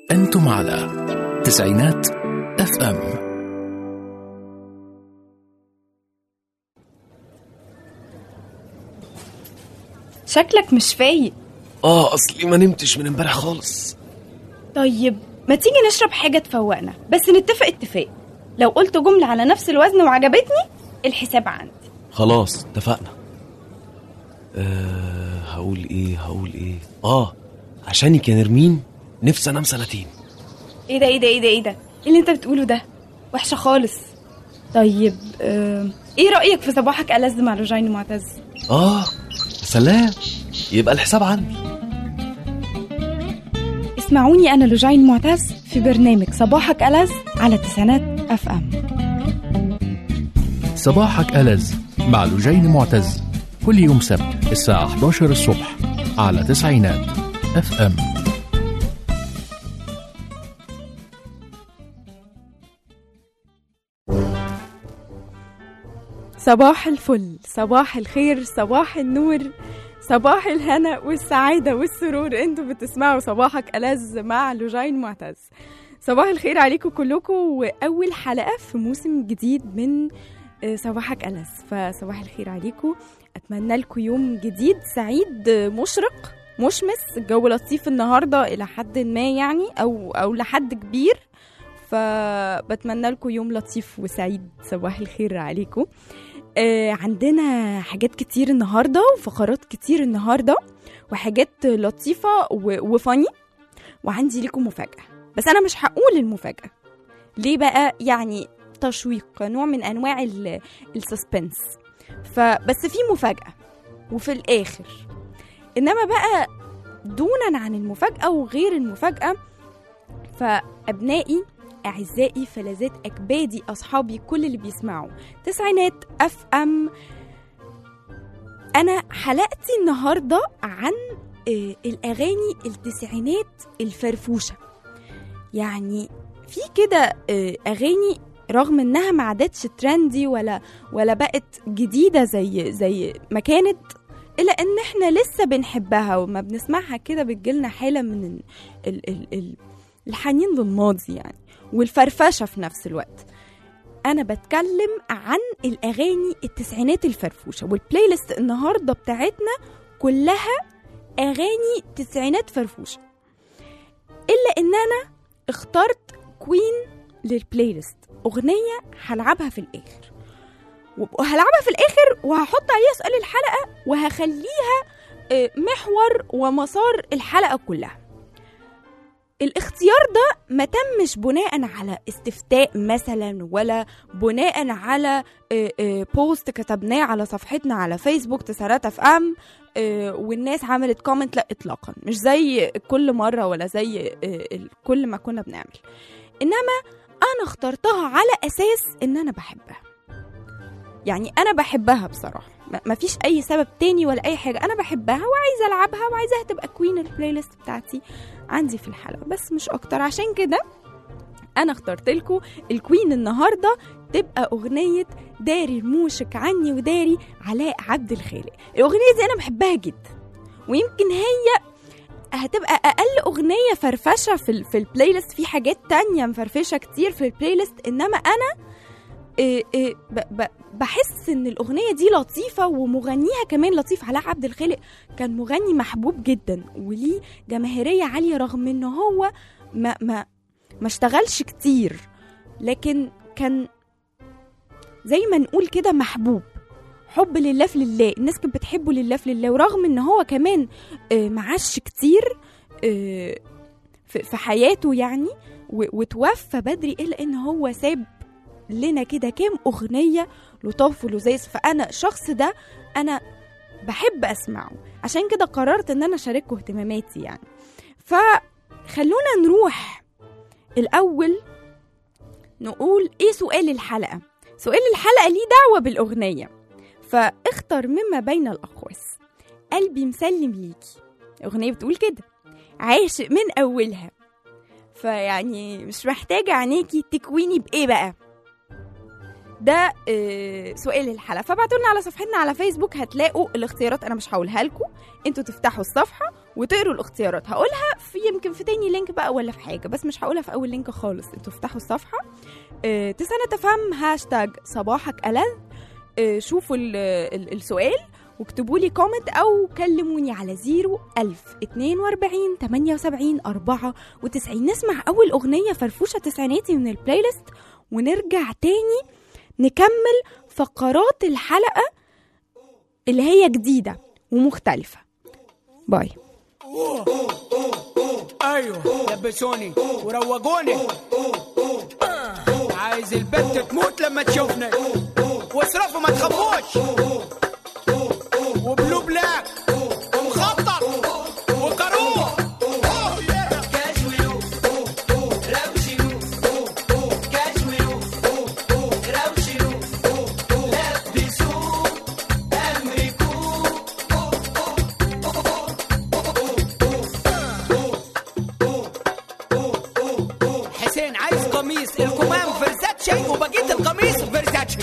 أنتم على تسعينات اف ام شكلك مش فايق اه اصلي ما نمتش من امبارح خالص طيب ما تيجي نشرب حاجة تفوقنا بس نتفق اتفاق لو قلت جملة على نفس الوزن وعجبتني الحساب عندي خلاص اتفقنا أه هقول ايه هقول ايه اه عشانك يا نرمين نفسي انام سنتين ايه ده ايه ده ايه ده ايه ده ايه اللي انت بتقوله ده وحشة خالص طيب آه، ايه رأيك في صباحك ألذ مع روجين معتز اه يا سلام يبقى الحساب عندي اسمعوني أنا لوجين معتز في برنامج صباحك ألذ على تسعينات اف ام صباحك ألذ مع لجين معتز كل يوم سبت الساعة 11 الصبح على تسعينات اف ام صباح الفل صباح الخير صباح النور صباح الهنا والسعادة والسرور انتوا بتسمعوا صباحك ألذ مع لوجين معتز صباح الخير عليكم كلكم وأول حلقة في موسم جديد من آه، صباحك ألذ فصباح الخير عليكم أتمنى لكم يوم جديد سعيد آه، مشرق مشمس الجو لطيف النهاردة إلى حد ما يعني أو أو لحد كبير فبتمنى لكم يوم لطيف وسعيد صباح الخير عليكم آه، عندنا حاجات كتير النهارده وفقرات كتير النهارده وحاجات لطيفه و- وفاني وعندي لكم مفاجاه بس انا مش هقول المفاجاه ليه بقى يعني تشويق نوع من انواع ال- السسبنس فبس في مفاجاه وفي الاخر انما بقى دونا عن المفاجاه وغير المفاجاه فابنائي اعزائي فلذات اكبادي اصحابي كل اللي بيسمعوا تسعينات اف ام انا حلقتي النهارده عن آه، الاغاني التسعينات الفرفوشه يعني في كده آه، اغاني رغم انها ما عادتش ترندي ولا ولا بقت جديده زي زي ما كانت الا ان احنا لسه بنحبها وما بنسمعها كده بتجيلنا حاله من ال ال ال ال الحنين للماضي يعني والفرفشه في نفس الوقت انا بتكلم عن الاغاني التسعينات الفرفوشه والبلاي ليست النهارده بتاعتنا كلها اغاني تسعينات فرفوشه الا ان انا اخترت كوين للبلاي ليست اغنيه هلعبها في الاخر وهلعبها في الاخر وهحط عليها سؤال الحلقه وهخليها آه، محور ومسار الحلقه كلها الاختيار ده ما تمش بناء على استفتاء مثلا ولا بناء على آه، آه، بوست كتبناه على صفحتنا على فيسبوك تسارات اف ام آه، والناس عملت كومنت لا اطلاقا مش زي كل مره ولا زي آه، ال- كل ما كنا بنعمل انما انا اخترتها على اساس ان انا بحبها يعني انا بحبها بصراحه ما- مفيش اي سبب تاني ولا اي حاجه انا بحبها وعايزه العبها وعايزاها تبقى كوين البلاي ليست بتاعتي عندي في الحلقه بس مش اكتر عشان كده انا اخترت لكم الكوين النهارده تبقى اغنيه داري رموشك عني وداري علاء عبد الخالق الاغنيه دي انا بحبها جدا ويمكن هي هتبقى اقل اغنيه فرفشه في ال- في البلاي ليست في حاجات تانية مفرفشه كتير في البلاي ليست انما انا إيه إيه ب- ب- بحس ان الاغنيه دي لطيفه ومغنيها كمان لطيف علاء عبد الخالق كان مغني محبوب جدا وليه جماهيريه عاليه رغم ان هو ما ما ما اشتغلش كتير لكن كان زي ما نقول كده محبوب حب لله في لله الناس كانت بتحبه لله في لله ورغم ان هو كمان آه، معاش كتير آه، في في حياته يعني و- وتوفى بدري الا ان هو ساب لنا كده كام اغنيه لطاف ولذيذ فانا الشخص ده انا بحب اسمعه عشان كده قررت ان انا اشاركه اهتماماتي يعني فخلونا نروح الاول نقول ايه سؤال الحلقه سؤال الحلقه ليه دعوه بالاغنيه فاختر مما بين الاقواس قلبي مسلم ليكي اغنيه بتقول كده عاشق من اولها فيعني مش محتاجه عينيكي تكويني بايه بقى ده آه، سؤال الحلقه فابعتوا لنا على صفحتنا على فيسبوك هتلاقوا الاختيارات انا مش هقولها لكم انتوا تفتحوا الصفحه وتقروا الاختيارات هقولها في يمكن في تاني لينك بقى ولا في حاجه بس مش هقولها في اول لينك خالص انتوا افتحوا الصفحه اه تسعة تفهم هاشتاج صباحك ألذ اه شوفوا ال- ال- السؤال واكتبوا لي كومنت او كلموني على 0 1000 42 78 94 نسمع اول اغنيه فرفوشه تسعيناتي من البلاي ليست ونرجع تاني نكمل فقرات الحلقه اللي هي جديده ومختلفه باي ايوه لبسوني وروقوني عايز البنت تموت لما تشوفني واصرفوا ما تخافوش وبلو بلاك ومخطط وكروه حسين عايز قميص الكمام فرزاتشي وبقيت القميص فرزاتشي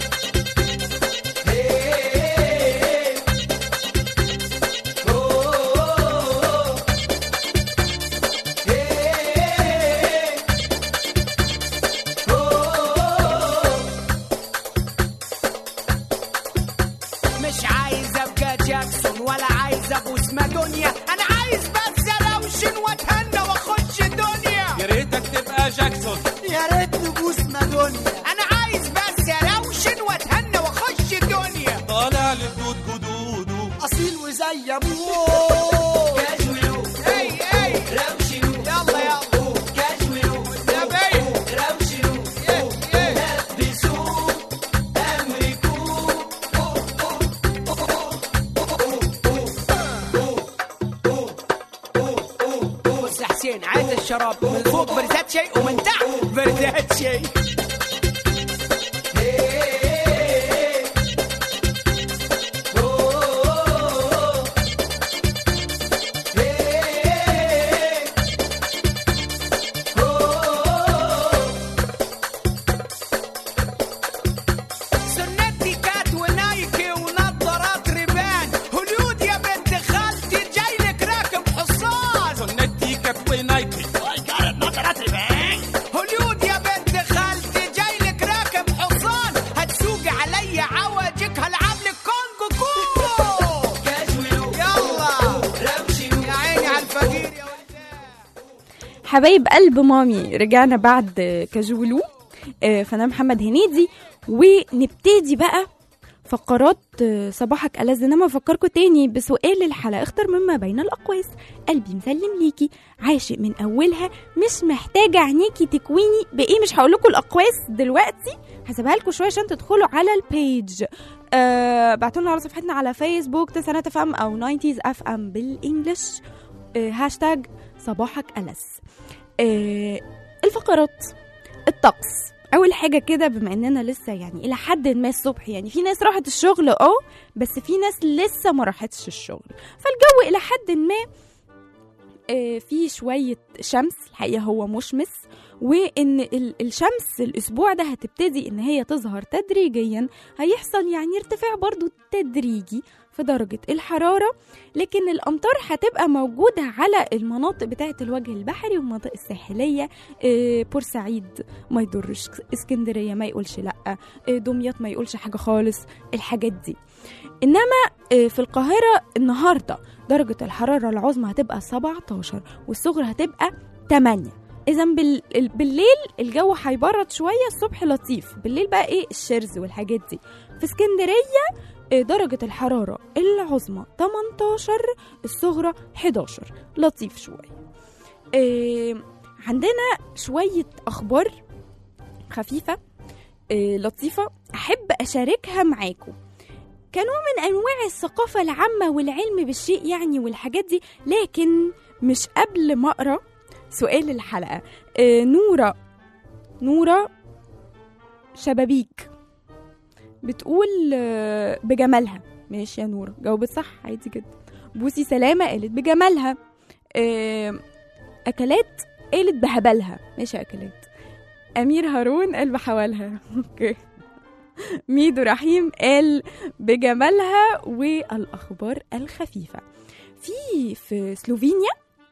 مش عايز ابقى جاكسون ولا عايز ابوس مادونيا انا عايز بس اروشن واتهنى واخش الدنيا يا ريتك تبقى جاكسون يا ريت نبوس مادونيا انا عايز بس اروشن واتهنى واخش الدنيا طالع للدود جدوده اصيل وزي ابوه اي اي يلا يلا يا بيه إيه، إيه. بص يا حسين عايز الشراب من فوق فرزاتشي ومن تحت فرزاتشي سنتي كات ونايكي ونظارات ريبان هوليود يا بنت خالتي جاي لك راكب حصان سنتي كانت ونايكي هوليود يا بنت خالتي جاي لك راكب حصان هتسوقي علي عوجك هلعب لك كونغو كونغو يلا يا عيني على الفقير يا ولدان حبايب قلب مامي رجعنا بعد كاجولو آه، فنان محمد هنيدي ونبتدي بقى فقرات آه، صباحك ألذ انما افكركم تاني بسؤال الحلقه اختر مما بين الاقواس قلبي مسلم ليكي عاشق من اولها مش محتاجه عينيكي تكويني بايه مش هقول لكم الاقواس دلوقتي هسيبها لكم شويه عشان تدخلوا على البيج آه بعتوا لنا على صفحتنا على فيسبوك تسعينات اف ام او 90 اف ام بالانجلش آه هاشتاج صباحك ألذ آه الفقرات الطقس اول حاجه كده بما اننا لسه يعني الى حد ما الصبح يعني في ناس راحت الشغل اه بس في ناس لسه ما راحتش الشغل فالجو الى حد ما آه، في شوية شمس الحقيقة هو مشمس وإن ال- الشمس الأسبوع ده هتبتدي إن هي تظهر تدريجيا هيحصل يعني ارتفاع برضو تدريجي في درجة الحرارة لكن الأمطار هتبقى موجودة على المناطق بتاعة الوجه البحري والمناطق الساحلية آه، بورسعيد ما يضرش اسكندرية ما يقولش لأ آه، دمياط ما يقولش حاجة خالص الحاجات دي إنما آه، في القاهرة النهاردة درجة الحرارة العظمى هتبقى 17 والصغرى هتبقى 8 إذا بال... ال- بالليل الجو هيبرد شوية الصبح لطيف بالليل بقى إيه الشرز والحاجات دي في اسكندرية آه، درجة الحرارة العظمى 18 الصغرى 11 لطيف شوية آه، عندنا شوية أخبار خفيفة آه، لطيفة أحب أشاركها معاكم كنوع من أنواع الثقافة العامة والعلم بالشيء يعني والحاجات دي لكن مش قبل ما أقرأ سؤال الحلقة آه، نورة نورة شبابيك بتقول آه، بجمالها ماشي يا نورة جاوبت صح عادي جدا بوسي سلامة قالت بجمالها آه، أكلات قالت بهبلها ماشي يا أكلات أمير هارون قال بحوالها أوكي ميدو رحيم قال بجمالها والأخبار الخفيفة في في سلوفينيا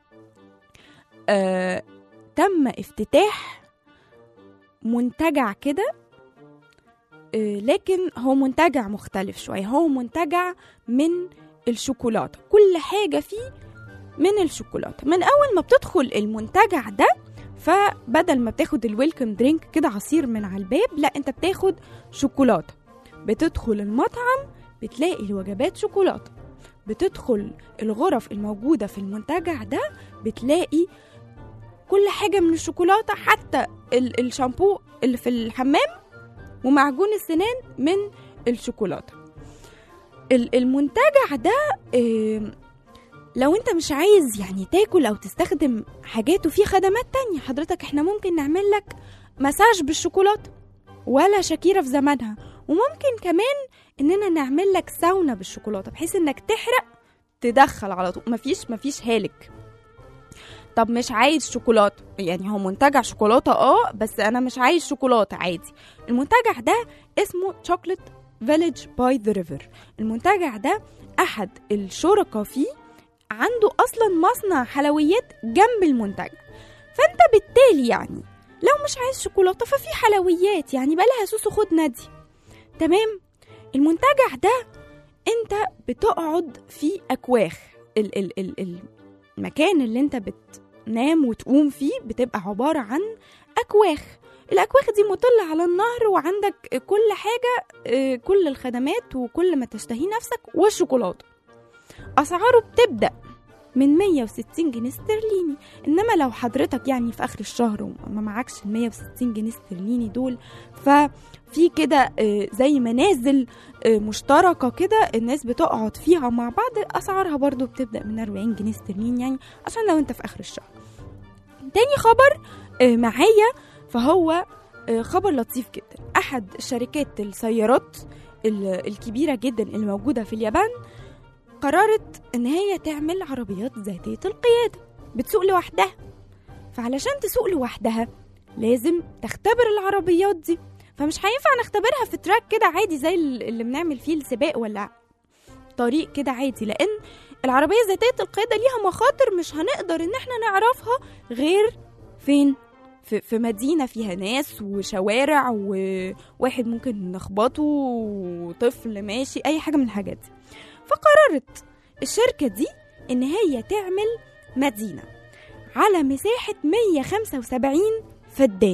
آه تم افتتاح منتجع كده آه لكن هو منتجع مختلف شوية هو منتجع من الشوكولاتة كل حاجة فيه من الشوكولاتة من أول ما بتدخل المنتجع ده فبدل ما بتاخد الويلكم درينك كده عصير من على الباب لا انت بتاخد شوكولاتة بتدخل المطعم بتلاقي الوجبات شوكولاتة بتدخل الغرف الموجودة في المنتجع ده بتلاقي كل حاجة من الشوكولاتة حتى ال- الشامبو اللي في الحمام ومعجون السنان من الشوكولاتة ال- المنتجع ده آم، لو انت مش عايز يعني تاكل او تستخدم حاجات وفي خدمات تانية حضرتك احنا ممكن نعمل لك مساج بالشوكولاتة ولا شاكيرة في زمانها وممكن كمان اننا نعمل لك ساونا بالشوكولاتة بحيث انك تحرق تدخل على طول مفيش مفيش هالك طب مش عايز شوكولاتة يعني هو منتجع شوكولاتة اه بس انا مش عايز شوكولاتة عادي المنتجع ده اسمه شوكليت فيليج باي ذا ريفر المنتجع ده احد الشركاء فيه عنده اصلا مصنع حلويات جنب المنتجع فانت بالتالي يعني لو مش عايز شوكولاته ففي حلويات يعني بلاها سوسو خد نادي تمام المنتجع ده انت بتقعد في اكواخ ال ال ال المكان اللي انت بتنام وتقوم فيه بتبقى عباره عن اكواخ الاكواخ دي مطلة على النهر وعندك كل حاجه آه، كل الخدمات وكل ما تشتهيه نفسك والشوكولاته اسعاره بتبدا من 160 جنيه استرليني انما لو حضرتك يعني في اخر الشهر وما معكش ال 160 جنيه استرليني دول ففي كده آه، زي منازل آه، مشتركه كده الناس بتقعد فيها مع بعض اسعارها برضو بتبدا من 40 جنيه استرليني يعني عشان لو انت في اخر الشهر تاني خبر آه، معايا فهو آه، خبر لطيف جدا احد شركات السيارات ال- الكبيره جدا اللي موجوده في اليابان قررت ان هي تعمل عربيات ذاتيه القياده بتسوق لوحدها فعلشان تسوق لوحدها لازم تختبر العربيات دي فمش هينفع نختبرها في تراك كده عادي زي ال- اللي بنعمل فيه السباق ولا طريق كده عادي لان العربيه ذاتيه القياده ليها مخاطر مش هنقدر ان احنا نعرفها غير فين في, في مدينه فيها ناس وشوارع وواحد ممكن نخبطه وطفل ماشي اي حاجه من الحاجات دي فقررت الشركه دي ان هي تعمل مدينه على مساحه 175 فدان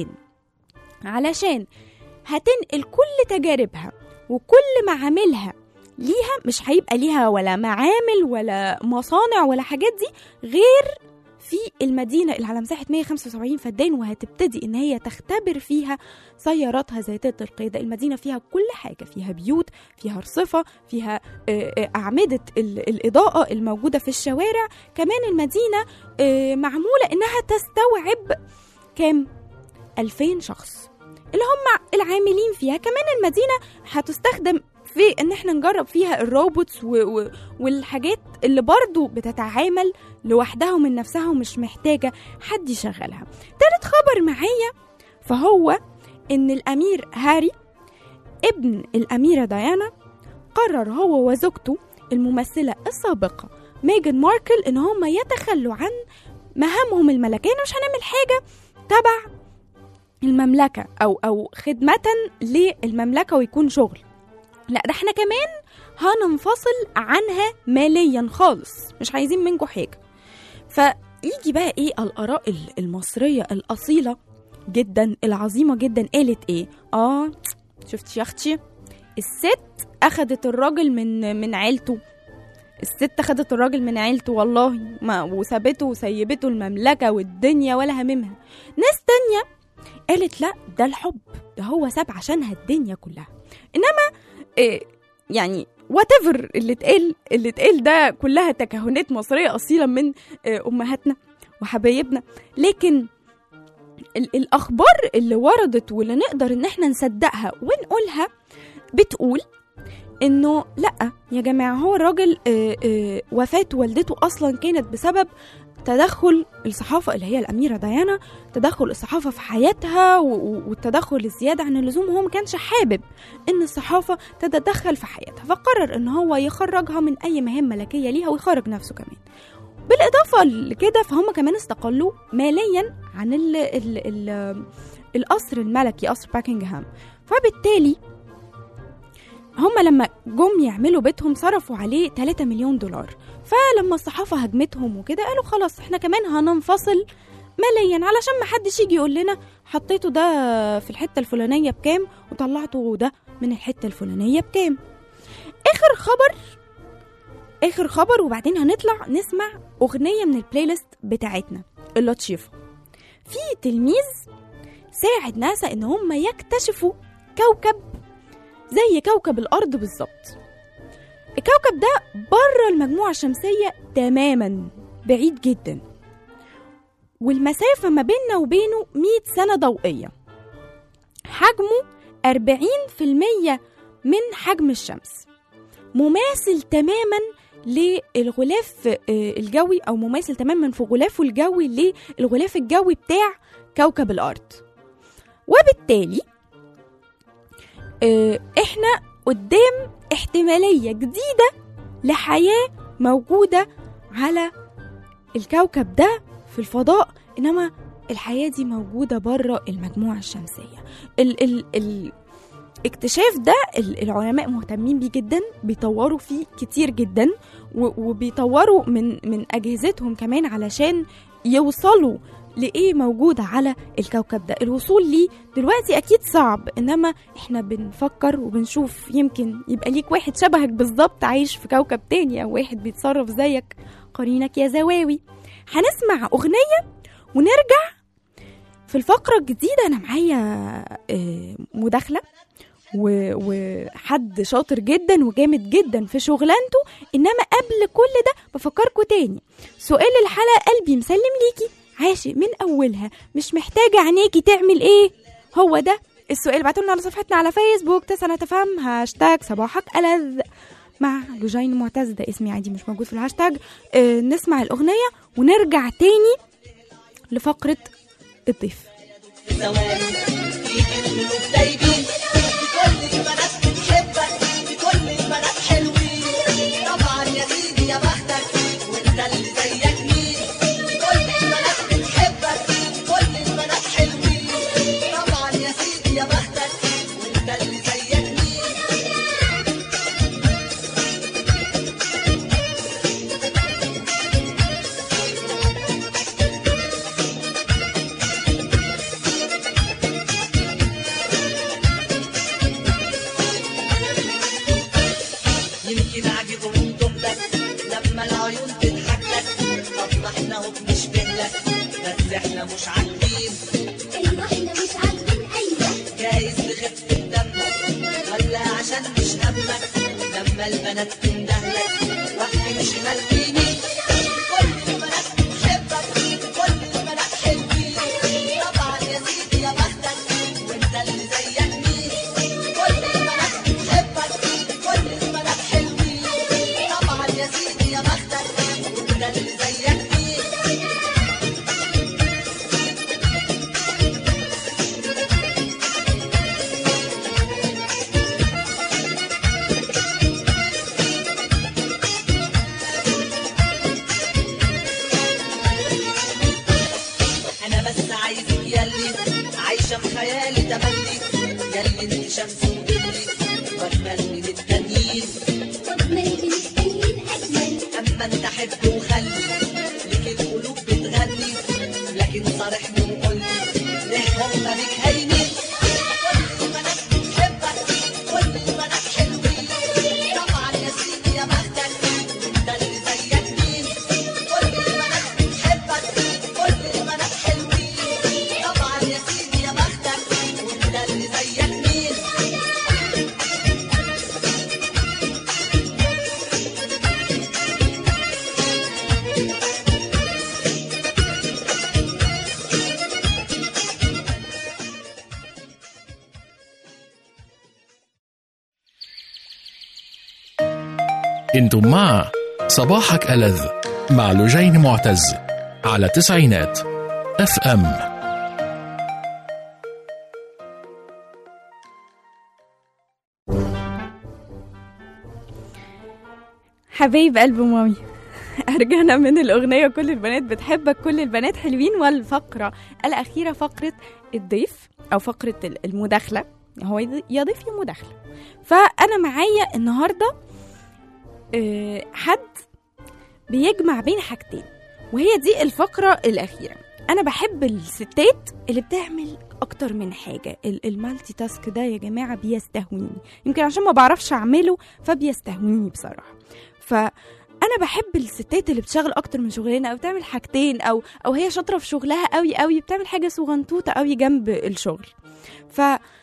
علشان هتنقل كل تجاربها وكل معاملها ليها مش هيبقى ليها ولا معامل ولا مصانع ولا حاجات دي غير في المدينة اللي على مساحة 175 فدان وهتبتدي إن هي تختبر فيها سياراتها ذاتية القيادة المدينة فيها كل حاجة فيها بيوت فيها رصفة فيها آه، آه، أعمدة ال- الإضاءة الموجودة في الشوارع كمان المدينة آه، معمولة إنها تستوعب كام 2000 شخص اللي هم العاملين فيها كمان المدينة هتستخدم في ان احنا نجرب فيها الروبوتس و... و... والحاجات اللي برضو بتتعامل لوحدها ومن نفسها ومش محتاجة حد يشغلها تالت خبر معايا فهو ان الامير هاري ابن الاميرة ديانا قرر هو وزوجته الممثلة السابقة ميجان ماركل ان هم يتخلوا عن مهامهم الملكية مش هنعمل حاجة تبع المملكة أو أو خدمة للمملكة ويكون شغل لا ده احنا كمان هننفصل عنها ماليا خالص مش عايزين منكم حاجة فيجي بقى ايه الآراء ال- المصرية الأصيلة جدا العظيمة جدا قالت ايه اه شفت يا اختي الست اخدت الراجل من من عيلته الست خدت الراجل من عيلته والله ما وسابته وسيبته المملكة والدنيا ولا هممها ناس تانية قالت لا ده الحب ده هو ساب عشانها الدنيا كلها انما إيه يعني وات اللي اتقال اللي اتقال ده كلها تكهنات مصريه اصيله من إيه امهاتنا وحبايبنا لكن ال- الاخبار اللي وردت واللي نقدر ان احنا نصدقها ونقولها بتقول انه لا يا جماعه هو الراجل آه، آه، وفاه والدته اصلا كانت بسبب تدخل الصحافة اللي هي الأميرة ديانا تدخل الصحافة في حياتها و- و- والتدخل الزيادة عن اللزوم هو ما كانش حابب إن الصحافة تتدخل في حياتها فقرر إن هو يخرجها من أي مهام ملكية ليها ويخرج نفسه كمان بالإضافة لكده فهم كمان استقلوا ماليا عن ال ال ال القصر الملكي قصر باكنغهام فبالتالي هم لما جم يعملوا بيتهم صرفوا عليه 3 مليون دولار فلما الصحافة هجمتهم وكده قالوا خلاص احنا كمان هننفصل ماليا علشان ما حدش يجي يقول لنا حطيته ده في الحتة الفلانية بكام وطلعته ده من الحتة الفلانية بكام آخر خبر آخر خبر وبعدين هنطلع نسمع أغنية من البلاي ليست بتاعتنا اللطيفة في تلميذ ساعد ناسا إن هم يكتشفوا كوكب زي كوكب الأرض بالظبط الكوكب ده بره المجموعة الشمسية تماما بعيد جدا والمسافة ما بيننا وبينه 100 سنة ضوئية حجمه 40% من حجم الشمس مماثل تماما للغلاف آه، الجوي او مماثل تماما في غلافه الجوي للغلاف الجوي بتاع كوكب الارض وبالتالي آه، احنا قدام احتماليه جديده لحياه موجوده على الكوكب ده في الفضاء انما الحياه دي موجوده بره المجموعه الشمسيه ال ال ال اكتشاف ده ال- العلماء مهتمين بيه جدا بيطوروا فيه كتير جدا و- وبيطوروا من من اجهزتهم كمان علشان يوصلوا لايه موجود على الكوكب ده الوصول ليه دلوقتي اكيد صعب انما احنا بنفكر وبنشوف يمكن يبقى ليك واحد شبهك بالظبط عايش في كوكب تاني او واحد بيتصرف زيك قرينك يا زواوي هنسمع اغنيه ونرجع في الفقرة الجديدة أنا معايا آه، مداخلة و- وحد شاطر جدا وجامد جدا في شغلانته انما قبل كل ده بفكركوا تاني سؤال الحلقه قلبي مسلم ليكي عاشق من اولها مش محتاجه عينيكي تعمل ايه هو ده السؤال بعتوا لنا على صفحتنا على فيسبوك تسعة تفهم هاشتاج صباحك ألذ مع لوجين معتز ده اسمي عادي مش موجود في الهاشتاج آه نسمع الأغنية ونرجع تاني لفقرة الضيف دايبين كل البنات بتحبك كل البنات حلوين طبعا يا سيدي يا بختك وانت اللي زيك مين كل البنات بتحبك كل البنات حلوين طبعا يا سيدي يا بختك وانت اللي زيك مين يمكن اعجبهم دهلك لما العيون تضحك لك طب ما احنا اهو بنشبه لك بس احنا مش عاجبين ايوه احنا مش عارفين ايوه جايز لخفة دمك ولا عشان مش همك لما البنات تندهلك واحد شمال يمين كل البنات بتحبك كل البنات حلوين طبعا يا سيدي يا بختك وانت اللي زيك مين كل البنات بتحبك كل البنات حلوين طبعا يا سيدي يا بختك وانت اللي زيك مين انا بس عايزك ياللي عايشه في خيالي تملي ياللي انت شمس وجبلي واجمل من التانيين واجمل من التانيين اجمل اما انت حب وخلي لك القلوب بتغني لكن صارحني وقولي ليه هم بيك هايمين كل البنات بتحبك كل البنات حلوين طبعا يا سيدي يا بختك وانت اللي زيك مين كل البنات بتحبك كل البنات حلوين طبعا يا سيدي يا بختك وانت اللي زيك مين انتم مع صباحك ألذ مع لجين معتز على تسعينات اف ام حبايب قلب مامي رجعنا من الأغنية كل البنات بتحبك كل البنات حلوين والفقرة الأخيرة فقرة الضيف أو فقرة ال- المداخلة هو يض- يا ضيف يا مداخلة فأنا معايا النهاردة آه، حد بيجمع بين حاجتين وهي دي الفقرة الأخيرة أنا بحب الستات اللي بتعمل أكتر من حاجة ال- المالتي تاسك ده يا جماعة بيستهويني يمكن عشان ما بعرفش أعمله فبيستهويني بصراحة فأنا بحب الستات اللي بتشتغل أكتر من شغلانة أو بتعمل حاجتين أو أو هي شاطرة في شغلها قوي قوي بتعمل حاجة صغنطوطة قوي جنب الشغل ف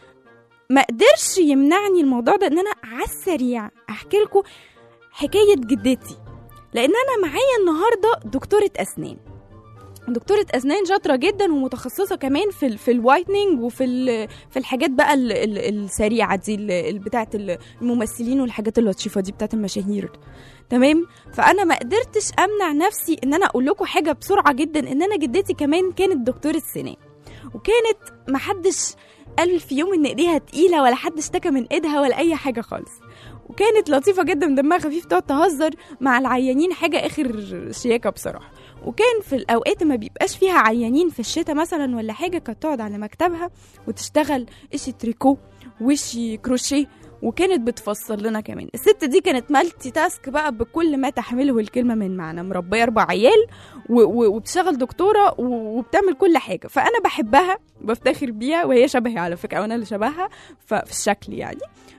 ما قدرش يمنعني الموضوع ده ان انا على السريع احكي لكم حكايه جدتي لان انا معايا النهارده دكتوره اسنان دكتورة أسنان شاطرة جدا ومتخصصة كمان في ال في الوايتنينج وفي ال في الحاجات بقى ال ال السريعة دي ال- ال- بتاعة الممثلين والحاجات اللطيفة دي بتاعة المشاهير تمام فأنا ما قدرتش أمنع نفسي إن أنا أقول لكم حاجة بسرعة جدا إن أنا جدتي كمان كانت دكتورة سنان وكانت محدش قال في يوم إن إيديها تقيلة ولا حد اشتكى من إيدها ولا أي حاجة خالص وكانت لطيفة جدا دمها خفيف تقعد تهزر مع العيانين حاجة آخر شياكة بصراحة وكان في الأوقات ما بيبقاش فيها عيانين في الشتاء مثلا ولا حاجة كانت تقعد على مكتبها وتشتغل إشي تريكو وإشي كروشيه وكانت بتفصل لنا كمان الست دي كانت مالتي تاسك بقى بكل ما تحمله الكلمة من معنى مربية أربع عيال و- و- وبتشتغل دكتورة و- وبتعمل كل حاجة فأنا بحبها وبفتخر بيها وهي شبهي على فكرة وأنا اللي شبهها ففي الشكل يعني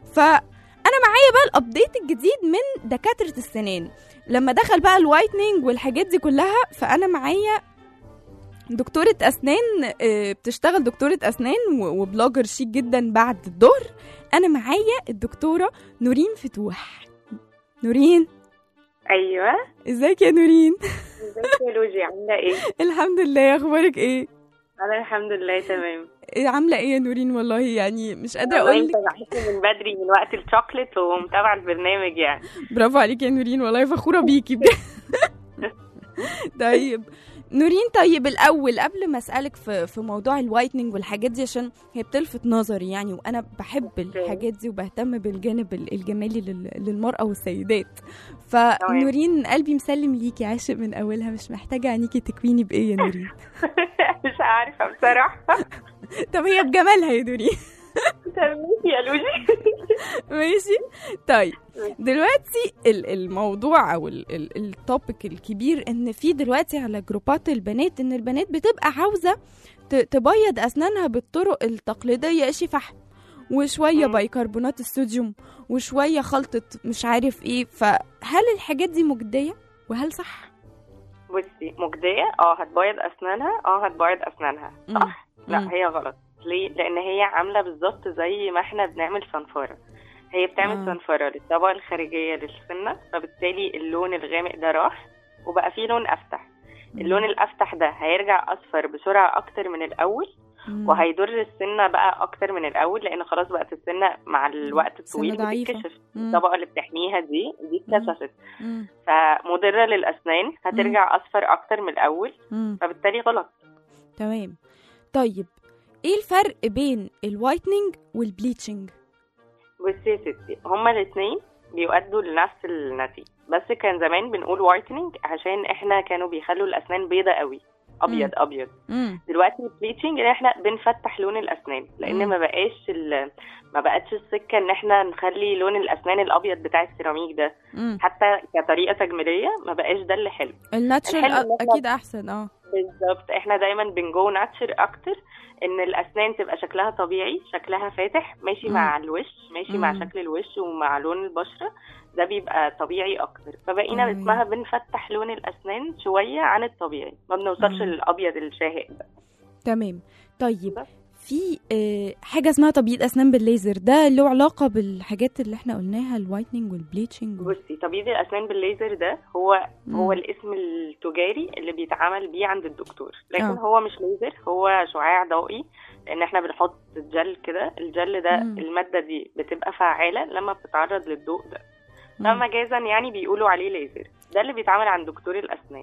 فأنا معايا بقى الأبديت الجديد من دكاترة السنان لما دخل بقى الوايتنينج والحاجات دي كلها فأنا معايا دكتورة أسنان آه، بتشتغل دكتورة أسنان و- وبلوجر شيك جدا بعد الظهر أنا معايا الدكتورة نورين فتوح نورين ايوه ازيك يا نورين ازيك يا لوجي عامله ايه الحمد لله اخبارك ايه انا الحمد لله تمام إيه عامله ايه يا نورين والله يعني مش قادره والله اقول انت بحس من بدري من وقت الشوكليت ومتابعه البرنامج يعني برافو عليك يا نورين والله فخوره بيكي بجد. طيب نورين طيب الاول قبل ما اسالك في في موضوع الوايتنينج والحاجات دي عشان هي بتلفت نظري يعني وانا بحب الحاجات دي وبهتم بالجانب ال- الجمالي لل- للمراه والسيدات فنورين قلبي مسلم ليكي عاشق من اولها مش محتاجه عينيكي تكويني بايه يا نورين مش عارفه بصراحه طب هي بجمالها يا نورين تمام يا لوجي ماشي طيب دلوقتي ال- الموضوع او ال- ال- التوبيك الكبير ان في دلوقتي على جروبات البنات ان البنات بتبقى عاوزه ت- تبيض اسنانها بالطرق التقليديه اشي فحم وشويه مم. بيكربونات الصوديوم وشويه خلطه مش عارف ايه فهل الحاجات دي مجديه وهل صح بصي مجديه اه هتبيض اسنانها اه هتبيض اسنانها صح مم. لا هي غلط ليه لان هي عامله بالظبط زي ما احنا بنعمل صنفره هي بتعمل آه. صنفره للطبقه الخارجيه للسنه فبالتالي اللون الغامق ده راح وبقى فيه لون افتح اللون الافتح ده هيرجع اصفر بسرعه اكتر من الاول مم. وهيضر السنه بقى اكتر من الاول لان خلاص بقت السنه مع الوقت الطويل ضعيفة. بتتكشف مم. الطبقه اللي بتحميها دي دي اتكشفت مم. فمضره للاسنان هترجع اصفر اكتر من الاول مم. فبالتالي غلط تمام طيب ايه الفرق بين الوايتنينج والبليتشنج بصي يا ستي هما الاثنين بيؤدوا لنفس النتيجه بس كان زمان بنقول وايتنينج عشان احنا كانوا بيخلوا الاسنان بيضة قوي ابيض ابيض امم دلوقتي البليتشنج ان احنا بنفتح لون الاسنان لان مم. ما بقاش ال- ما بقتش السكه ان احنا نخلي لون الاسنان الابيض بتاع السيراميك ده امم حتى كطريقه تجميليه ما بقاش ده اللي حلو الناتشرال الحلو إن أ- إحنا- اكيد احسن اه بالظبط احنا دايما بنجو ناتشر اكتر ان الاسنان تبقى شكلها طبيعي شكلها فاتح ماشي مم. مع الوش ماشي مع مم. شكل الوش ومع لون البشره ده بيبقى طبيعي اكتر فبقينا تمام. اسمها بنفتح لون الاسنان شويه عن الطبيعي ما بنوصلش مم. للابيض الشاهق ده تمام طيب بس. في آه، حاجه اسمها تبييض اسنان بالليزر ده له علاقه بالحاجات اللي احنا قلناها الوايتنينج والبليتشنج وال- بصي تبييض الاسنان بالليزر ده هو مم. هو الاسم التجاري اللي بيتعامل بيه عند الدكتور لكن آه. هو مش ليزر هو شعاع ضوئي لان احنا بنحط جل كده الجل ده مم. الماده دي بتبقى فعاله لما بتتعرض للضوء ده مم. فمجازا يعني بيقولوا عليه ليزر ده اللي بيتعامل عند دكتور الاسنان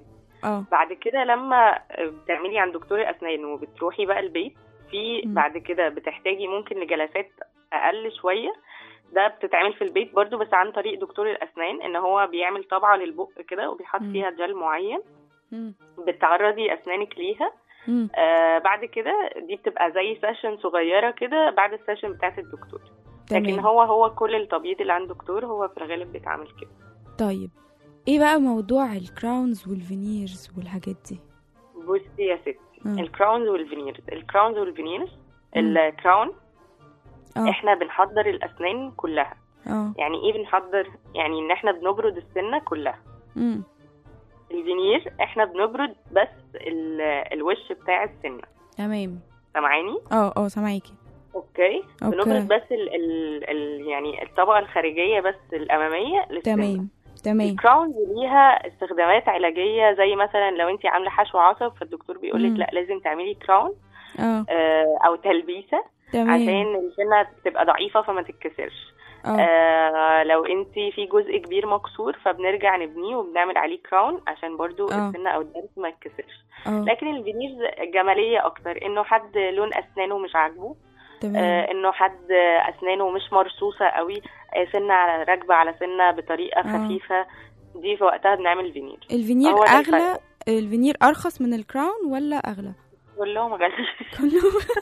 اه بعد كده لما بتعملي عند دكتور الاسنان وبتروحي بقى البيت في مم. بعد كده بتحتاجي ممكن لجلسات اقل شويه ده بتتعمل في البيت برضو بس عن طريق دكتور الاسنان ان هو بيعمل طبعه للبق كده وبيحط مم. فيها جل معين مم. بتعرضي اسنانك ليها مم. آه بعد كده دي بتبقى زي سيشن صغيره كده بعد السيشن بتاعت الدكتور لكن تمام هو هو كل التبييض اللي عند الدكتور هو في الغالب بيتعمل كده طيب ايه بقى موضوع الكراونز والفينيرز والحاجات دي بصي يا ستي مم. الكراونز والفينيرز الكراونز والفينيرز مم. الكراون اه احنا بنحضر الاسنان كلها اه يعني ايه بنحضر يعني ان احنا بنبرد السنه كلها مم. الفينير احنا بنبرد بس ال- الوش بتاع السنه تمام سامعاني اه اه سامعاكي اوكي أوكي. بنبرد بس ال ال ال يعني الطبقه الخارجيه بس الاماميه للسنه تمام تمام الكراونز ليها استخدامات علاجيه زي مثلا لو انت عامله حشو عصب فالدكتور بيقول مم. لك لا لازم تعملي كراون اه آه، او تلبيسه تمام عشان السنه بتبقى ضعيفه فما تتكسرش اه آه لو انت في جزء كبير مكسور فبنرجع نبنيه وبنعمل عليه كراون عشان برضو آه. السنه او الضرس ما يتكسرش اه لكن الفينيرز جماليه اكتر انه حد لون اسنانه مش عاجبه تمام آه انه حد اسنانه مش مرصوصه قوي آه سنه على راكبه على سنه بطريقه آه. خفيفه دي في وقتها بنعمل فينير الفينير هو ده اغلى الفرق. الفينير ارخص من الكراون ولا اغلى كلهم غاليين كله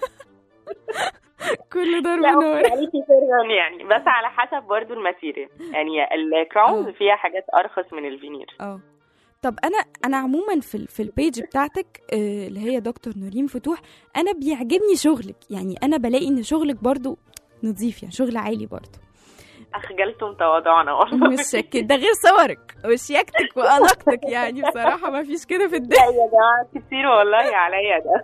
كله ضرب لا نار عليكي سرا يعني بس على حسب برضو الماتيريال يعني الكراونز آه. فيها حاجات ارخص من الفينير اه طب انا انا عموما في ال- في البيج بتاعتك آه، اللي هي دكتور نورين فتوح انا بيعجبني شغلك يعني انا بلاقي ان شغلك برضو نظيف يعني شغل عالي برضو اخجلتم تواضعنا والله مش شك ده غير صورك وشياكتك واناقتك يعني بصراحه ما فيش كده في الدنيا لا يا جماعه كتير والله عليا ده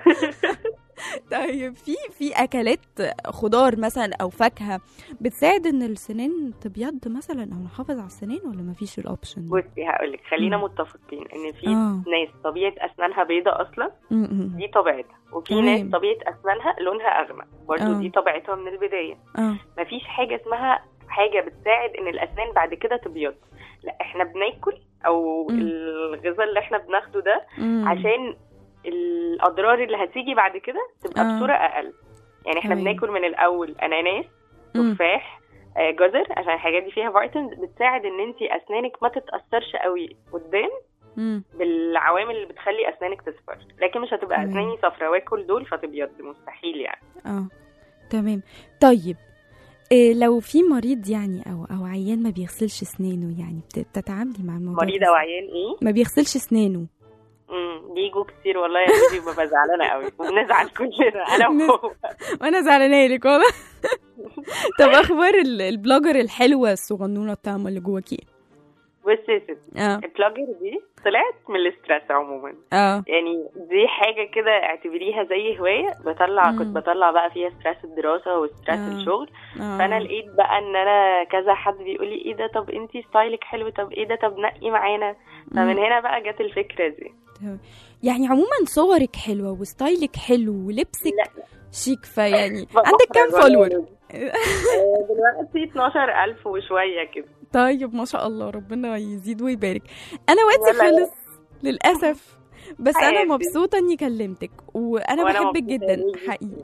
طيب في في اكلات خضار مثلا او فاكهه بتساعد ان السنان تبيض مثلا او نحافظ على السنان ولا ما فيش الاوبشن ده؟ بصي هقول لك خلينا مم. متفقين ان في آه. ناس طبيعه اسنانها بيضة اصلا م- م. دي طبيعتها وفي تمام. ناس طبيعه اسنانها لونها اغمق برضو آه. دي طبيعتها من البدايه اه مفيش حاجه اسمها حاجه بتساعد ان الاسنان بعد كده تبيض لا احنا بناكل او مم. الغذاء اللي احنا بناخده ده م. عشان الاضرار اللي هتيجي بعد كده تبقى آه. بصوره اقل يعني احنا تمام. بناكل من الاول اناناس م. تفاح آه، جزر عشان الحاجات دي فيها فيتامينز بتساعد ان انت اسنانك ما تتاثرش قوي قدام م. بالعوامل اللي بتخلي اسنانك تصفر لكن مش هتبقى تمام. اسناني صفرا واكل دول فتبيض مستحيل يعني اه تمام طيب إيه لو في مريض يعني او او عيان ما بيغسلش اسنانه يعني بت- بتتعاملي مع الموضوع مريض ده او إزاي؟ عيان ايه ما بيغسلش اسنانه امم بيجوا كتير والله يا بيبي ببقى زعلانه قوي وبنزعل كلنا انا وهو وانا زعلانه لك والله طب اخبار ال- البلوجر الحلوه الصغنونه الطعمه اللي جواكي بصي يا ستي اه البلوجر دي طلعت من الاسترس عموما اه يعني دي حاجه كده اعتبريها زي هوايه بطلع مم. كنت بطلع بقى فيها ستريس الدراسه وستريس آه. الشغل آه. فانا لقيت بقى ان انا كذا حد بيقول لي ايه ده طب انتي ستايلك حلو طب ايه ده طب نقي معانا فمن مم. هنا بقى جت الفكره دي يعني عموما صورك حلوه وستايلك حلو ولبسك لا شيك فيعني بفخر عندك كام والله فولور يا رودي. آه، دلوقتي 12000 وشويه كده طيب ما شاء الله ربنا يزيد ويبارك انا وقتي ولا خلص للاسف بس انا حياتي. مبسوطه اني كلمتك وانا وأنا بحبك مبسوطة جدا بيكي. حقيقي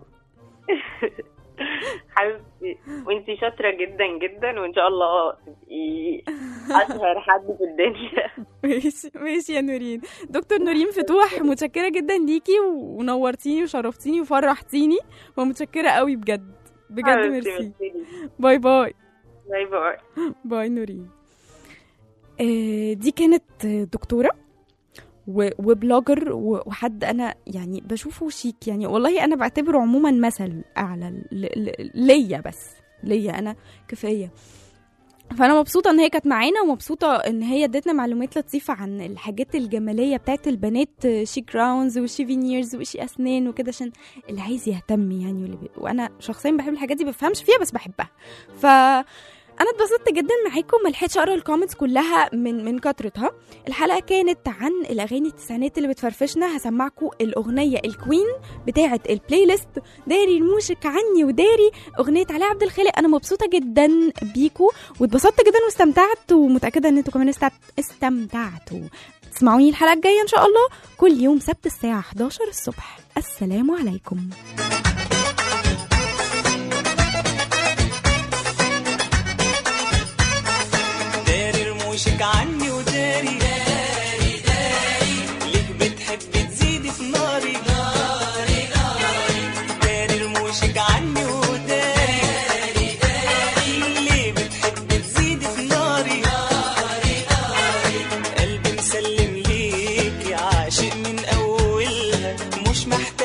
حبيبتي وانتي شاطره جدا جدا وان شاء الله تبقي اشهر حد في الدنيا ماشي ماشي يا نورين دكتور نورين فتوح متشكره جدا ليكي ونورتيني وشرفتيني وفرحتيني ومتشكره قوي بجد بجد حبيبتي، ميرسي ميرسي ليكي. باي باي باي باي باي نورين آه، دي كانت دكتورة و- وبلوجر و- وحد انا يعني بشوفه شيك يعني والله انا بعتبره عموما مثل اعلى ل- ل- ليا بس ليا انا كفايه فانا مبسوطه ان هي كانت معانا ومبسوطه ان هي ادتنا معلومات لطيفه عن الحاجات الجماليه بتاعت البنات آه، شي كراونز وشي فينيرز وشي اسنان وكده عشان اللي عايز يهتم يعني واللي بي... وانا شخصيا بحب الحاجات دي بفهمش فيها بس بحبها ف انا اتبسطت جدا معاكم ما لحقتش اقرا الكومنتس كلها من من كترتها الحلقه كانت عن الاغاني التسعينات اللي بتفرفشنا هسمعكم الاغنيه الكوين بتاعه البلاي ليست داري الموشك عني وداري اغنيه علاء عبد الخالق انا مبسوطه جدا بيكو واتبسطت جدا واستمتعت ومتاكده ان انتوا كمان استع- استمتعتوا اسمعوني الحلقة الجاية إن شاء الله كل يوم سبت الساعة 11 الصبح السلام عليكم داري رموشك عني وداري داري داري ليك بتحب تزيدي في ناري ناري ناري داري رموشك عني وداري داري داري ليه بتحب تزيدي في ناري ناري ناري قلبي مسلم ليك يا عاشق من اولها مش محتاج